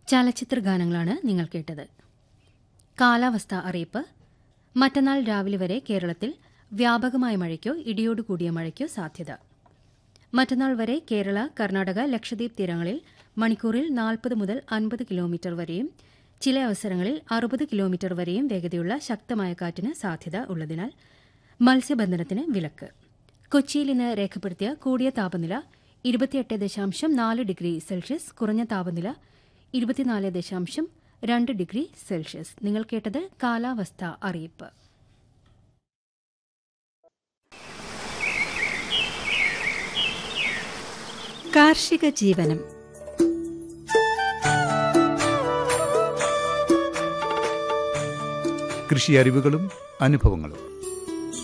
ചലച്ചിത്ര ഗാനങ്ങളാണ് നിങ്ങൾ കേട്ടത് കാലാവസ്ഥ അറിയിപ്പ് മറ്റന്നാൾ രാവിലെ വരെ കേരളത്തിൽ വ്യാപകമായ മഴയ്ക്കോ ഇടിയോടുകൂടിയ മഴയ്ക്കോ സാധ്യത മറ്റന്നാൾ വരെ കേരള കർണാടക ലക്ഷദ്വീപ് തീരങ്ങളിൽ മണിക്കൂറിൽ നാൽപ്പത് മുതൽ അൻപത് കിലോമീറ്റർ വരെയും ചില അവസരങ്ങളിൽ അറുപത് കിലോമീറ്റർ വരെയും വേഗതയുള്ള ശക്തമായ കാറ്റിന് സാധ്യത ഉള്ളതിനാൽ മത്സ്യബന്ധനത്തിന് വിലക്ക് കൊച്ചിയിൽ ഇന്ന് രേഖപ്പെടുത്തിയ കൂടിയ താപനില ഇരുപത്തിയെട്ട് ദശാംശം നാല് ഡിഗ്രി സെൽഷ്യസ് കുറഞ്ഞ താപനില ഇരുപത്തിനാല് ദശാംശം രണ്ട് ഡിഗ്രി സെൽഷ്യസ് നിങ്ങൾ കേട്ടത് കാലാവസ്ഥ അറിയിപ്പ് കാർഷിക ജീവനം കൃഷി അറിവുകളും അനുഭവങ്ങളും